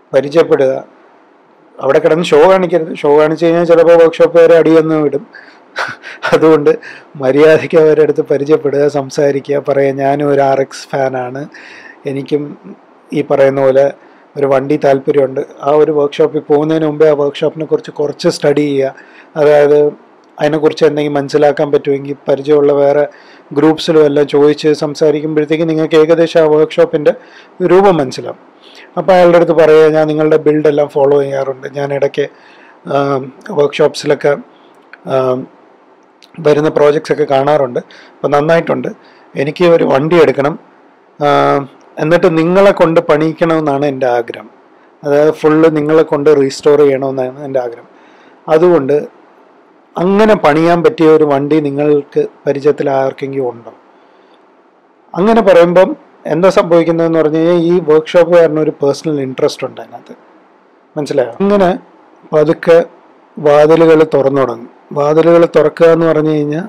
Speaker 1: പരിചയപ്പെടുക അവിടെ കിടന്ന് ഷോ കാണിക്കരുത് ഷോ കാണിച്ചു കഴിഞ്ഞാൽ ചിലപ്പോൾ വർക്ക്ഷോപ്പ് വരെ അടിയൊന്നും വിടും അതുകൊണ്ട് മര്യാദയ്ക്ക് അവരുടെ അടുത്ത് പരിചയപ്പെടുക സംസാരിക്കുക പറയുക ഞാനും ഒരു ആർ എക്സ് ഫാനാണ് എനിക്കും ഈ പറയുന്ന പോലെ ഒരു വണ്ടി താല്പര്യമുണ്ട് ആ ഒരു വർക്ക്ഷോപ്പിൽ പോകുന്നതിന് മുമ്പേ ആ വർക്ക്ഷോപ്പിനെ കുറിച്ച് കുറച്ച് സ്റ്റഡി ചെയ്യുക അതായത് അതിനെക്കുറിച്ച് എന്തെങ്കിലും മനസ്സിലാക്കാൻ പറ്റുമെങ്കിൽ പരിചയമുള്ള വേറെ ഗ്രൂപ്പ്സിലും എല്ലാം ചോദിച്ച് സംസാരിക്കുമ്പോഴത്തേക്ക് നിങ്ങൾക്ക് ഏകദേശം ആ വർക്ക്ഷോപ്പിൻ്റെ രൂപം മനസ്സിലാവും അപ്പോൾ അയാളുടെ അടുത്ത് പറയുക ഞാൻ നിങ്ങളുടെ ബിൽഡെല്ലാം ഫോളോ ചെയ്യാറുണ്ട് ഞാൻ ഇടയ്ക്ക് വർക്ക്ഷോപ്സിലൊക്കെ വരുന്ന പ്രോജക്ട്സ് ഒക്കെ കാണാറുണ്ട് അപ്പോൾ നന്നായിട്ടുണ്ട് എനിക്ക് ഒരു വണ്ടി എടുക്കണം ആ, എന്നിട്ട് നിങ്ങളെ കൊണ്ട് പണിയിക്കണമെന്നാണ് എൻ്റെ ആഗ്രഹം അതായത് ഫുള്ള് നിങ്ങളെ കൊണ്ട് റീസ്റ്റോർ ചെയ്യണമെന്നാണ് എൻ്റെ ആഗ്രഹം അതുകൊണ്ട് അങ്ങനെ പണിയാൻ പറ്റിയ ഒരു വണ്ടി നിങ്ങൾക്ക് പരിചയത്തിൽ ആർക്കെങ്കിലും ഉണ്ടോ അങ്ങനെ പറയുമ്പം എന്താ സംഭവിക്കുന്നതെന്ന് പറഞ്ഞു കഴിഞ്ഞാൽ ഈ വർക്ക്ഷോപ്പുകാരന് ഒരു പേഴ്സണൽ ഇൻട്രസ്റ്റ് ഉണ്ട് അതിനകത്ത് മനസ്സിലായോ അങ്ങനെ പതുക്കെ വാതിലുകൾ തുറന്നു തുടങ്ങും വാതിലുകൾ തുറക്കുക എന്ന് പറഞ്ഞു കഴിഞ്ഞാൽ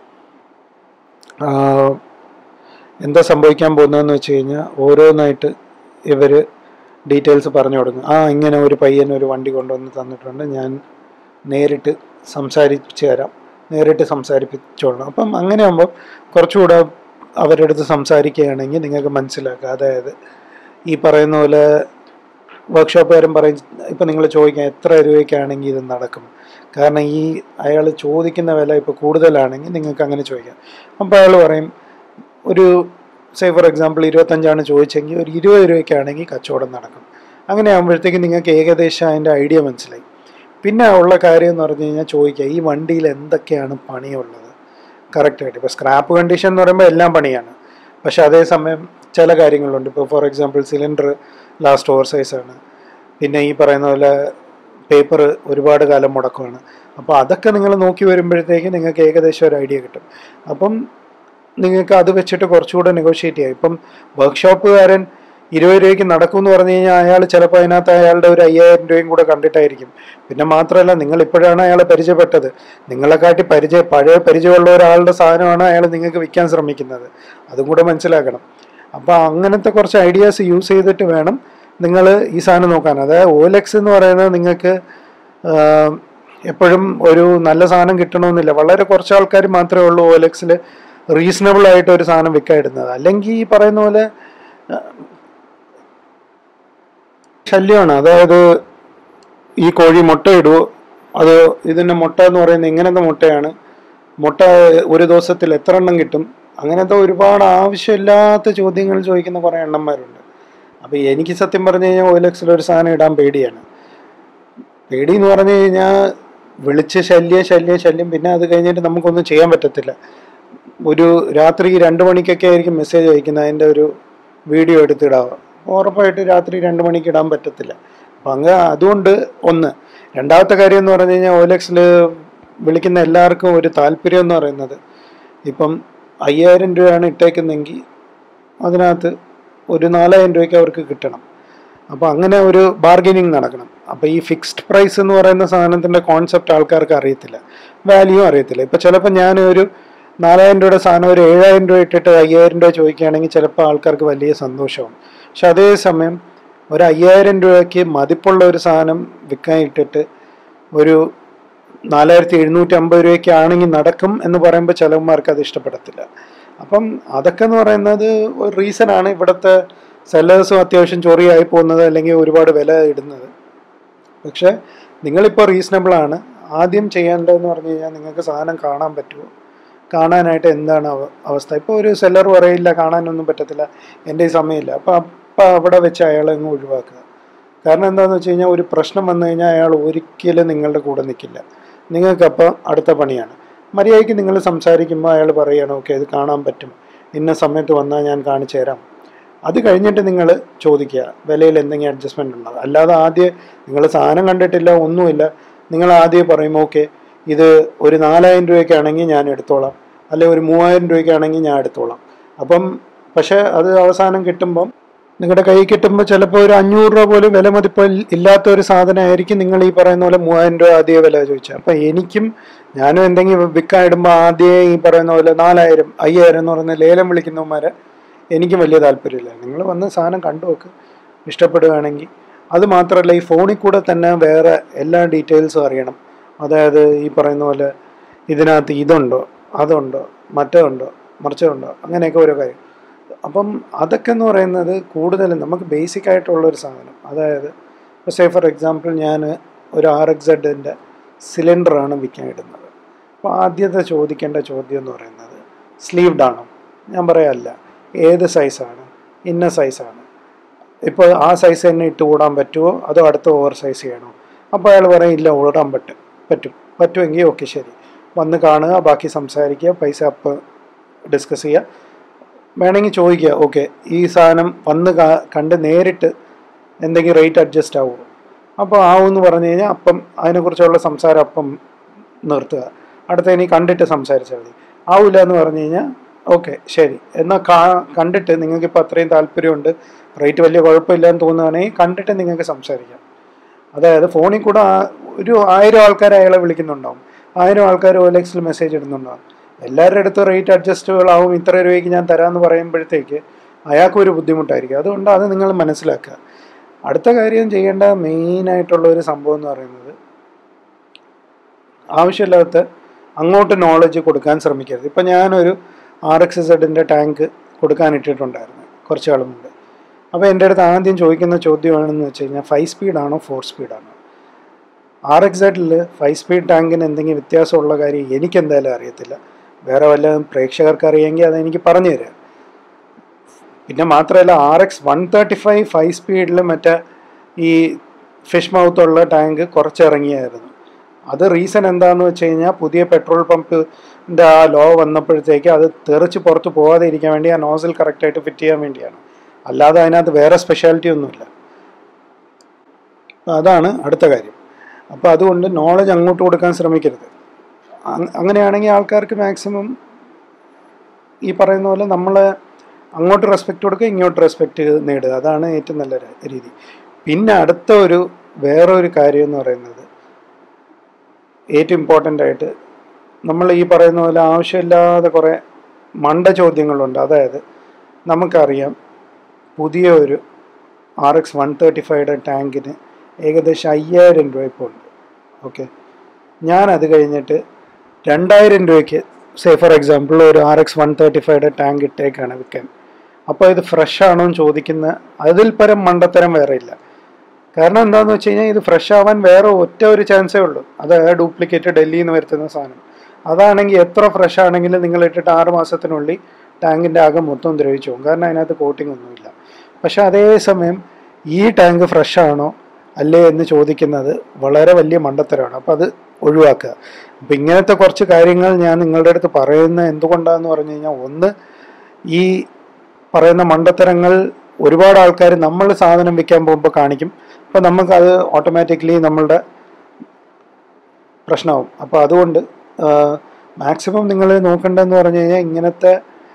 Speaker 1: എന്താ സംഭവിക്കാൻ പോകുന്നതെന്ന് വെച്ച് കഴിഞ്ഞാൽ ഓരോന്നായിട്ട് ഇവർ ഡീറ്റെയിൽസ് പറഞ്ഞു കൊടുക്കും ആ ഇങ്ങനെ ഒരു പയ്യൻ ഒരു വണ്ടി കൊണ്ടുവന്ന് തന്നിട്ടുണ്ട് ഞാൻ നേരിട്ട് സംസാരിച്ച് തരാം നേരിട്ട് സംസാരിപ്പിച്ചോളണം അപ്പം അങ്ങനെ ആകുമ്പോൾ കുറച്ചുകൂടെ അവരുടെ അടുത്ത് സംസാരിക്കുകയാണെങ്കിൽ നിങ്ങൾക്ക് മനസ്സിലാക്കുക അതായത് ഈ പറയുന്ന പോലെ വർക്ക്ഷോപ്പുകാരൻ പറയും ഇപ്പം നിങ്ങൾ ചോദിക്കാം എത്ര രൂപയ്ക്കാണെങ്കിൽ ഇത് നടക്കും കാരണം ഈ അയാൾ ചോദിക്കുന്ന വില ഇപ്പോൾ കൂടുതലാണെങ്കിൽ നിങ്ങൾക്ക് അങ്ങനെ ചോദിക്കാം അപ്പോൾ അയാൾ പറയും ഒരു സേ ഫോർ എക്സാമ്പിൾ ഇരുപത്തഞ്ചാണ് ചോദിച്ചെങ്കിൽ ഒരു ഇരുപത് രൂപയ്ക്കാണെങ്കിൽ കച്ചവടം നടക്കും അങ്ങനെ ആകുമ്പോഴത്തേക്ക് നിങ്ങൾക്ക് ഏകദേശം അതിൻ്റെ ഐഡിയ മനസ്സിലായി പിന്നെ ഉള്ള കാര്യം എന്ന് പറഞ്ഞു കഴിഞ്ഞാൽ ചോദിക്കുക ഈ വണ്ടിയിൽ എന്തൊക്കെയാണ് പണിയുള്ളത് കറക്റ്റായിട്ട് ഇപ്പോൾ സ്ക്രാപ്പ് കണ്ടീഷൻ എന്ന് പറയുമ്പോൾ എല്ലാം പണിയാണ് പക്ഷെ അതേസമയം ചില കാര്യങ്ങളുണ്ട് ഇപ്പോൾ for example cylinder last over സൈസാണ് പിന്നെ ഈ പറയുന്ന പോലെ പേപ്പർ ഒരുപാട് കാലം മുടക്കമാണ് അപ്പോൾ അതൊക്കെ നിങ്ങൾ നോക്കി വരുമ്പോഴത്തേക്ക് നിങ്ങൾക്ക് ഏകദേശം ഒരു ഐഡിയ കിട്ടും അപ്പം നിങ്ങൾക്ക് അത് വെച്ചിട്ട് കുറച്ചുകൂടെ നെഗോഷിയേറ്റ് ചെയ്യാം ഇപ്പം വർക്ക്ഷോപ്പുകാരൻ ഇരുപത് രൂപയ്ക്ക് നടക്കും എന്ന് പറഞ്ഞു കഴിഞ്ഞാൽ അയാൾ ചിലപ്പോൾ അതിനകത്ത് അയാളുടെ ഒരു അയ്യായിരം രൂപയും കൂടെ കണ്ടിട്ടായിരിക്കും പിന്നെ മാത്രമല്ല നിങ്ങൾ ഇപ്പോഴാണ് അയാളെ പരിചയപ്പെട്ടത് നിങ്ങളെക്കാട്ടി പരിചയ പഴയ പരിചയമുള്ള ഒരാളുടെ സാധനമാണ് അയാൾ നിങ്ങൾക്ക് വിൽക്കാൻ ശ്രമിക്കുന്നത് അതും കൂടെ മനസ്സിലാക്കണം അപ്പോൾ അങ്ങനത്തെ കുറച്ച് ഐഡിയാസ് യൂസ് ചെയ്തിട്ട് വേണം നിങ്ങൾ ഈ സാധനം നോക്കാൻ അതായത് ഓലെക്സ് എന്ന് പറയുന്നത് നിങ്ങൾക്ക് ആഹ്, എപ്പോഴും ഒരു നല്ല സാധനം കിട്ടണമെന്നില്ല വളരെ കുറച്ച് ആൾക്കാർ മാത്രമേ ഉള്ളൂ ഓലെക്സിൽ റീസണബിൾ ആയിട്ട് ഒരു സാധനം വിൽക്കാൻ ഇടുന്നത് അല്ലെങ്കിൽ ഈ പറയുന്ന പോലെ ശല്യമാണ് അതായത് ഈ കോഴി മുട്ട ഇടുവോ അത് ഇതിൻ്റെ മുട്ട എന്ന് പറയുന്നത് ഇങ്ങനത്തെ മുട്ടയാണ് മുട്ട ഒരു ദിവസത്തിൽ എത്ര എണ്ണം കിട്ടും അങ്ങനത്തെ ഒരുപാട് ആവശ്യമില്ലാത്ത ചോദ്യങ്ങൾ ചോദിക്കുന്ന കുറേ എണ്ണന്മാരുണ്ട് അപ്പോൾ എനിക്ക് സത്യം പറഞ്ഞു കഴിഞ്ഞാൽ ഓയിലക്സിൽ ഒരു സാധനം ഇടാൻ പേടിയാണ് പേടി എന്ന് പറഞ്ഞു കഴിഞ്ഞാൽ വിളിച്ച് ശല്യം ശല്യം ശല്യം പിന്നെ അത് കഴിഞ്ഞിട്ട് നമുക്കൊന്നും ചെയ്യാൻ പറ്റത്തില്ല ഒരു രാത്രി രണ്ട് മണിക്കൊക്കെ ആയിരിക്കും മെസ്സേജ് അയക്കുന്നത് അതിൻ്റെ ഒരു വീഡിയോ എടുത്തിടാവുക ഉറപ്പായിട്ട് രാത്രി രണ്ട് മണിക്ക് ഇടാൻ പറ്റത്തില്ല അപ്പം അങ്ങ് അതുകൊണ്ട് ഒന്ന് രണ്ടാമത്തെ കാര്യം എന്ന് പറഞ്ഞു കഴിഞ്ഞാൽ ഓലക്സിൽ വിളിക്കുന്ന എല്ലാവർക്കും ഒരു താല്പര്യം എന്ന് പറയുന്നത് ഇപ്പം അയ്യായിരം രൂപയാണ് ഇട്ടേക്കുന്നെങ്കിൽ അതിനകത്ത് ഒരു നാലായിരം രൂപയ്ക്ക് അവർക്ക് കിട്ടണം അപ്പോൾ അങ്ങനെ ഒരു ബാർഗനിങ് നടക്കണം അപ്പോൾ ഈ ഫിക്സ്ഡ് പ്രൈസ് എന്ന് പറയുന്ന സാധനത്തിൻ്റെ കോൺസെപ്റ്റ് ആൾക്കാർക്ക് അറിയത്തില്ല വാല്യൂ അറിയത്തില്ല ഇപ്പോൾ ചിലപ്പോൾ ഞാൻ ഒരു നാലായിരം രൂപയുടെ സാധനം ഒരു ഏഴായിരം രൂപ ഇട്ടിട്ട് അയ്യായിരം രൂപ ചോദിക്കുകയാണെങ്കിൽ ചിലപ്പോൾ ആൾക്കാർക്ക് വലിയ സന്തോഷവും പക്ഷെ അതേസമയം ഒരു അയ്യായിരം രൂപയ്ക്ക് മതിപ്പുള്ള ഒരു സാധനം വിൽക്കാൻ ഇട്ടിട്ട് ഒരു നാലായിരത്തി എഴുന്നൂറ്റി അമ്പത് രൂപയ്ക്ക് ആണെങ്കിൽ നടക്കും എന്ന് പറയുമ്പോൾ ചിലവന്മാർക്ക് അത് ഇഷ്ടപ്പെടത്തില്ല അപ്പം അതൊക്കെ എന്ന് പറയുന്നത് ഒരു റീസണാണ് ഇവിടുത്തെ സെല്ലേഴ്സും അത്യാവശ്യം ചൊറിയായി പോകുന്നത് അല്ലെങ്കിൽ ഒരുപാട് വില ഇടുന്നത് പക്ഷെ നിങ്ങളിപ്പോൾ റീസണബിൾ ആണ് ആദ്യം ചെയ്യേണ്ടതെന്ന് പറഞ്ഞു കഴിഞ്ഞാൽ നിങ്ങൾക്ക് സാധനം കാണാൻ പറ്റുമോ കാണാനായിട്ട് എന്താണ് അവ- അവസ്ഥ ഇപ്പോൾ ഒരു സെല്ലർ പറയില്ല കാണാനൊന്നും പറ്റത്തില്ല എൻ്റെ ഈ സമയമില്ല അപ്പോൾ അപ്പം അവിടെ വെച്ച് അയാളെ അങ്ങ് ഒഴിവാക്കുക കാരണം എന്താണെന്ന് വെച്ച് കഴിഞ്ഞാൽ ഒരു പ്രശ്നം വന്നു കഴിഞ്ഞാൽ അയാൾ ഒരിക്കലും നിങ്ങളുടെ കൂടെ നിൽക്കില്ല നിങ്ങൾക്കപ്പോൾ അടുത്ത പണിയാണ് മര്യാദയ്ക്ക് നിങ്ങൾ സംസാരിക്കുമ്പോൾ അയാൾ പറയുകയാണ് ഓക്കെ ഇത് കാണാൻ പറ്റും ഇന്ന സമയത്ത് വന്നാൽ ഞാൻ കാണിച്ചു തരാം അത് കഴിഞ്ഞിട്ട് നിങ്ങൾ ചോദിക്കുക വിലയിൽ എന്തെങ്കിലും അഡ്ജസ്റ്റ്മെൻ്റ് ഉണ്ടോ അല്ലാതെ ആദ്യം നിങ്ങൾ സാധനം കണ്ടിട്ടില്ല ഒന്നുമില്ല നിങ്ങൾ ആദ്യം പറയും ഓക്കെ ഇത് ഒരു നാലായിരം രൂപയ്ക്കാണെങ്കിൽ ഞാൻ എടുത്തോളാം അല്ലെ ഒരു മൂവായിരം രൂപയ്ക്കാണെങ്കിൽ ഞാൻ എടുത്തോളാം അപ്പം പക്ഷേ അത് അവസാനം കിട്ടുമ്പം നിങ്ങളുടെ കൈ കിട്ടുമ്പോൾ ചിലപ്പോൾ ഒരു അഞ്ഞൂറ് രൂപ പോലും വില മതിപ്പ് ഇല്ലാത്ത ഒരു സാധനമായിരിക്കും നിങ്ങൾ ഈ പറയുന്ന പോലെ മൂവായിരം രൂപ ആദ്യ വില ചോദിച്ചത് അപ്പം എനിക്കും ഞാനും എന്തെങ്കിലും വിൽക്കാൻ ഇടുമ്പോൾ ആദ്യമേ ഈ പറയുന്ന പോലെ നാലായിരം അയ്യായിരം എന്ന് പറയുന്ന ലേലം വിളിക്കുന്നവന്മാരെ എനിക്കും വലിയ താല്പര്യമില്ല നിങ്ങൾ വന്ന് സാധനം കണ്ടു നോക്ക് ഇഷ്ടപ്പെടുകയാണെങ്കിൽ അത് മാത്രമല്ല ഈ ഫോണിൽ കൂടെ തന്നെ വേറെ എല്ലാ ഡീറ്റെയിൽസും അറിയണം അതായത് ഈ പറയുന്ന പോലെ ഇതിനകത്ത് ഇതുണ്ടോ അതുണ്ടോ മറ്റതുണ്ടോ മറിച്ചതുണ്ടോ അങ്ങനെയൊക്കെ ഓരോ കാര്യം അപ്പം അതൊക്കെ എന്ന് പറയുന്നത് കൂടുതലും നമുക്ക് ബേസിക് ആയിട്ടുള്ള ഒരു സാധനം അതായത് ഇപ്പോൾ സേ ഫോർ എക്സാമ്പിൾ ഞാൻ ഒരു ആർ എക്സ് സെഡിൻ്റെ സിലിണ്ടറാണ് വിൽക്കാൻ ഇടുന്നത് അപ്പോൾ ആദ്യത്തെ ചോദിക്കേണ്ട ചോദ്യം എന്ന് പറയുന്നത് സ്ലീവ്ഡ് ആണോ ഞാൻ പറയാമല്ല ഏത് സൈസാണ് ഇന്ന സൈസാണ് ഇപ്പോൾ ആ സൈസ് തന്നെ ഇട്ട് ഓടാൻ പറ്റുമോ അതോ അടുത്ത ഓവർ സൈസ് ചെയ്യണോ അപ്പോൾ അയാൾ പറയും ഇല്ല ഓടാൻ പറ്റും പറ്റും പറ്റുമെങ്കിൽ ഓക്കെ ശരി വന്ന് കാണുക ബാക്കി സംസാരിക്കുക പൈസ അപ്പ് ഡിസ്കസ് ചെയ്യുക വേണമെങ്കിൽ ചോദിക്കുക ഓക്കെ ഈ സാധനം വന്ന് കാ- കണ്ട് നേരിട്ട് എന്തെങ്കിലും റേറ്റ് അഡ്ജസ്റ്റ് ആവുമോ അപ്പോൾ ആവുമെന്ന് പറഞ്ഞു കഴിഞ്ഞാൽ അപ്പം അതിനെക്കുറിച്ചുള്ള സംസാരം അപ്പം നിർത്തുക അടുത്ത ഇനി കണ്ടിട്ട് സംസാരിച്ചാൽ മതി ആവില്ല എന്ന് പറഞ്ഞു കഴിഞ്ഞാൽ ഓക്കെ ശരി എന്നാൽ കാ കണ്ടിട്ട് നിങ്ങൾക്ക് ഇപ്പോൾ അത്രയും താല്പര്യമുണ്ട് റേറ്റ് വലിയ കുഴപ്പമില്ല എന്ന് തോന്നുകയാണെങ്കിൽ കണ്ടിട്ട് നിങ്ങൾക്ക് സംസാരിക്കാം അതായത് ഫോണിൽ കൂടെ ആ- ഒരു ആയിരം ആൾക്കാർ അയാളെ വിളിക്കുന്നുണ്ടാവും ആയിരം ആൾക്കാർ ഓലെക്സിൽ മെസ്സേജ് ഇടുന്നുണ്ടാവും എല്ലാവരുടെ അടുത്ത് റേറ്റ് അഡ്ജസ്റ്റബിൾ ആവും ഇത്ര രൂപയ്ക്ക് ഞാൻ തരാമെന്ന് പറയുമ്പോഴത്തേക്ക് അയാൾക്കൊരു ബുദ്ധിമുട്ടായിരിക്കും അതുകൊണ്ട് അത് നിങ്ങൾ മനസ്സിലാക്കുക അടുത്ത കാര്യം ചെയ്യേണ്ട മെയിനായിട്ടുള്ള ഒരു സംഭവം എന്ന് പറയുന്നത് ആവശ്യമില്ലാത്ത അങ്ങോട്ട് നോളജ് കൊടുക്കാൻ ശ്രമിക്കരുത് ഇപ്പം ഞാനൊരു ആർ എക്സ് സെഡിൻ്റെ ടാങ്ക് കൊടുക്കാൻ ഇട്ടിട്ടുണ്ടായിരുന്നു കുറച്ച് കാലം മുമ്പ് അപ്പോൾ എൻ്റെ അടുത്ത് ആദ്യം ചോദിക്കുന്ന ചോദ്യമാണെന്ന് വെച്ച് കഴിഞ്ഞാൽ ഫൈവ് സ്പീഡാണോ ഫോർ സ്പീഡാണോ ആർ എക്സ് സെഡിൽ ഫൈവ് സ്പീഡ് ടാങ്കിന് എന്തെങ്കിലും വ്യത്യാസമുള്ള കാര്യം എനിക്ക് എന്തായാലും അറിയത്തില്ല വേറെ വല്ലതും പ്രേക്ഷകർക്ക് അറിയാമെങ്കിൽ അതെനിക്ക് പറഞ്ഞു തരാം പിന്നെ മാത്രമല്ല R X one thirty five five സ്പീഡിൽ മറ്റേ ഈ ഫിഷ് മൗത്തുള്ള ടാങ്ക് കുറച്ചിറങ്ങിയായിരുന്നു അത് റീസൺ എന്താണെന്ന് വെച്ച് കഴിഞ്ഞാൽ പുതിയ പെട്രോൾ പമ്പിൻ്റെ ആ ലോ വന്നപ്പോഴത്തേക്ക് അത് തെറിച്ച് പുറത്ത് പോകാതെ ഇരിക്കാൻ വേണ്ടി ആ നോസിൽ കറക്റ്റായിട്ട് ഫിറ്റ് ചെയ്യാൻ വേണ്ടിയാണ് അല്ലാതെ അതിനകത്ത് വേറെ സ്പെഷ്യാലിറ്റി ഒന്നുമില്ല അപ്പൊ അതാണ് അടുത്ത കാര്യം അപ്പോൾ അതുകൊണ്ട് നോളജ് അങ്ങോട്ട് കൊടുക്കാൻ ശ്രമിക്കരുത് അങ്- അങ്ങനെയാണെങ്കിൽ ആൾക്കാർക്ക് മാക്സിമം ഈ പറയുന്ന പോലെ നമ്മൾ അങ്ങോട്ട് റെസ്പെക്റ്റ് കൊടുക്കുക ഇങ്ങോട്ട് റെസ്പെക്റ്റ് നേടുക അതാണ് ഏറ്റവും നല്ല ര- രീതി പിന്നെ അടുത്ത ഒരു വേറെ ഒരു കാര്യം എന്ന് പറയുന്നത് ഏറ്റവും ഇമ്പോർട്ടൻ്റ് ആയിട്ട് നമ്മൾ ഈ പറയുന്ന പോലെ ആവശ്യമില്ലാതെ കുറേ മണ്ട ചോദ്യങ്ങളുണ്ട് അതായത് നമുക്കറിയാം പുതിയ ഒരു ആർ എക്സ് വൺ തേർട്ടി ഫൈവയുടെ ടാങ്കിന് ഏകദേശം അയ്യായിരം രൂപ ഇപ്പോൾ ഉണ്ട് ഓക്കെ ഞാൻ അത് കഴിഞ്ഞിട്ട് രണ്ടായിരം രൂപയ്ക്ക് സേ ഫോർ എക്സാമ്പിൾ ഒരു ആർ എക്സ് വൺ തേർട്ടി ഫൈവയുടെ ടാങ്ക് ഇട്ടേക്കാണ് വിൽക്കാൻ അപ്പോൾ ഇത് ഫ്രഷ് ആണോ എന്ന് ചോദിക്കുന്ന അതിൽ പരം മണ്ടത്തരം വേറെ ഇല്ല കാരണം എന്താണെന്ന് വെച്ച് കഴിഞ്ഞാൽ ഇത് ഫ്രഷ് ആവാൻ വേറെ ഒറ്റ ഒരു ചാൻസേ ഉള്ളൂ അത് ഡ്യൂപ്ലിക്കേറ്റ് ഡൽഹിയിൽ നിന്ന് വരുത്തുന്ന സാധനം അതാണെങ്കിൽ എത്ര ഫ്രഷ് ആണെങ്കിലും നിങ്ങൾ ഇട്ടിട്ട് ആറ് മാസത്തിനുള്ളിൽ ടാങ്കിൻ്റെ ആകെ മൊത്തം ദ്രവിച്ചു പോകും കാരണം അതിനകത്ത് കോട്ടിംഗ് ഒന്നുമില്ല പക്ഷെ അതേസമയം ഈ ടാങ്ക് ഫ്രഷ് ആണോ അല്ലേ എന്ന് ചോദിക്കുന്നത് വളരെ വലിയ മണ്ടത്തരമാണ് അപ്പോൾ അത് ഒഴിവാക്കുക അപ്പം ഇങ്ങനത്തെ കുറച്ച് കാര്യങ്ങൾ ഞാൻ നിങ്ങളുടെ അടുത്ത് പറയുന്നത് എന്തുകൊണ്ടാന്ന് പറഞ്ഞു കഴിഞ്ഞാൽ ഒന്ന് ഈ പറയുന്ന മണ്ടത്തരങ്ങൾ ഒരുപാട് ആൾക്കാർ നമ്മൾ സാധനം വിൽക്കാൻ പോകുമ്പോൾ കാണിക്കും അപ്പോൾ നമുക്കത് ഓട്ടോമാറ്റിക്കലി നമ്മളുടെ പ്രശ്നമാവും അപ്പോൾ അതുകൊണ്ട് മാക്സിമം നിങ്ങൾ നോക്കേണ്ടതെന്ന് പറഞ്ഞു കഴിഞ്ഞാൽ ഇങ്ങനത്തെ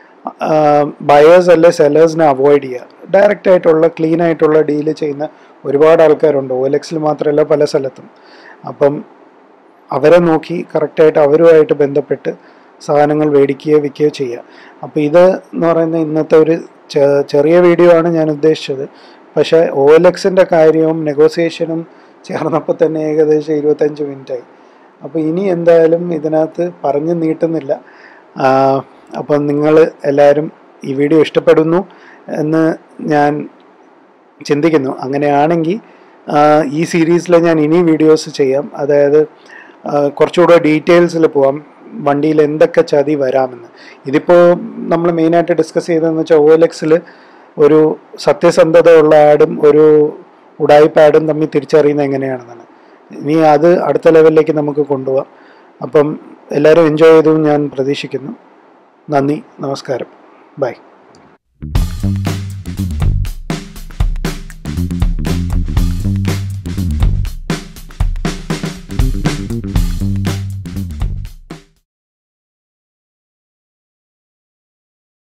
Speaker 1: ബയേഴ്സ് അല്ലെ സെല്ലേഴ്സിനെ അവോയ്ഡ് ചെയ്യുക ഡയറക്റ്റ് ആയിട്ടുള്ള ക്ലീൻ ആയിട്ടുള്ള ഡീല് ചെയ്യുന്ന ഒരുപാട് ആൾക്കാരുണ്ട് ഓലെക്സിൽ മാത്രമല്ല പല സ്ഥലത്തും അപ്പം അവരെ നോക്കി കറക്റ്റായിട്ട് അവരുമായിട്ട് ബന്ധപ്പെട്ട് സാധനങ്ങൾ മേടിക്കുകയോ വിൽക്കുകയോ ചെയ്യുക അപ്പോൾ ഇത് എന്ന് പറയുന്ന ഇന്നത്തെ ഒരു ചെ- ചെറിയ വീഡിയോ ആണ് ഞാൻ ഉദ്ദേശിച്ചത് പക്ഷേ ഓലെക്സിൻ്റെ കാര്യവും നെഗോസിയേഷനും ചേർന്നപ്പോൾ തന്നെ ഏകദേശം ഇരുപത്തഞ്ച് മിനിറ്റായി അപ്പോൾ ഇനി എന്തായാലും ഇതിനകത്ത് പറഞ്ഞു നീട്ടുന്നില്ല ആ, അപ്പം നിങ്ങൾ എല്ലാവരും ഈ വീഡിയോ ഇഷ്ടപ്പെടുന്നു എന്ന് ഞാൻ ചിന്തിക്കുന്നു അങ്ങനെയാണെങ്കിൽ ആ, ഈ സീരീസിൽ ഞാൻ ഇനി വീഡിയോസ് ചെയ്യാം അതായത് ആ, കുറച്ചുകൂടെ ഡീറ്റെയിൽസിൽ പോവാം വണ്ടിയിൽ എന്തൊക്കെ ചതി വരാമെന്ന് ഇതിപ്പോൾ നമ്മൾ മെയിനായിട്ട് ഡിസ്കസ് ചെയ്തതെന്ന് വെച്ചാൽ ഒ എൽ എക്സിൽ ഒരു സത്യസന്ധതയുള്ള ആഡും ഒരു ഉടായ്പ ആഡും തമ്മിൽ തിരിച്ചറിയുന്നത് എങ്ങനെയാണെന്നാണ് ഇനി അത് അടുത്ത ലെവലിലേക്ക് നമുക്ക് കൊണ്ടുപോകാം അപ്പം എല്ലാവരും എൻജോയ് ചെയ്തു എന്ന് ഞാൻ പ്രതീക്ഷിക്കുന്നു നന്ദി നമസ്കാരം ബൈ